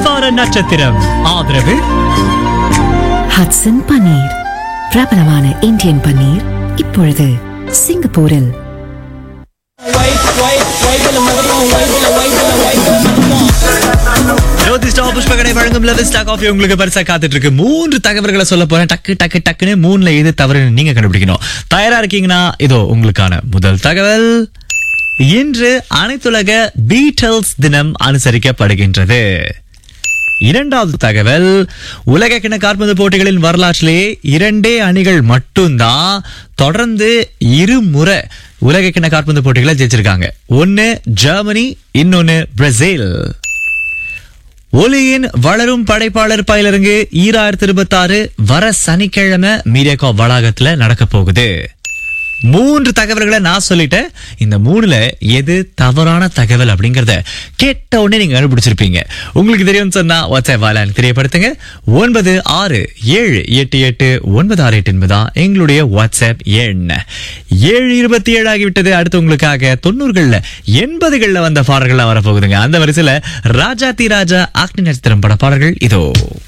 வியாபார நட்சத்திரம் ஆதரவு ஹட்சன் பன்னீர் பிரபலமான இந்தியன் பன்னீர் இப்பொழுது சிங்கப்பூரில் ஜோதிஷ்டா புஷ்பகடை வழங்கும் லெவஸ்டா காஃபி உங்களுக்கு பரிசா காத்துட்டு இருக்கு மூன்று தகவல்களை சொல்ல போறேன் டக்கு டக்கு டக்குன்னு மூணுல எது தவறு நீங்க கண்டுபிடிக்கணும் தயாரா இருக்கீங்கன்னா இதோ உங்களுக்கான முதல் தகவல் இன்று அனைத்துலக பீட்டல்ஸ் தினம் அனுசரிக்கப்படுகின்றது இரண்டாவது தகவல் உலக கிண காற்பந்து போட்டிகளின் வரலாற்றிலேயே இரண்டே அணிகள் மட்டும்தான் தொடர்ந்து இருமுறை உலக கிண காற்பந்து போட்டிகளை ஜெயிச்சிருக்காங்க ஒன்னு ஜெர்மனி இன்னொன்னு பிரேசில் ஒலியின் வளரும் படைப்பாளர் பயிலரங்கு ஈராயிரத்தி இருபத்தி ஆறு வர சனிக்கிழமை மீடியாகா வளாகத்துல நடக்க போகுது மூன்று தகவல்களை நான் சொல்லிட்டேன் இந்த மூணுல எது தவறான தகவல் அப்படிங்கறத கேட்ட உடனே நீங்க கண்டுபிடிச்சிருப்பீங்க உங்களுக்கு தெரியும் சொன்னா வாட்ஸ்அப் வாலான்னு தெரியப்படுத்துங்க ஒன்பது ஆறு ஏழு எட்டு எட்டு ஒன்பது ஆறு எட்டு என்பதுதான் எங்களுடைய வாட்ஸ்அப் எண் ஏழு இருபத்தி ஏழு ஆகிவிட்டது அடுத்து உங்களுக்காக தொண்ணூறுகள்ல எண்பதுகள்ல வந்த பாடல்கள்லாம் வரப்போகுதுங்க அந்த வரிசையில ராஜா தி ராஜா ஆக்னி நட்சத்திரம் பட பாடல்கள் இதோ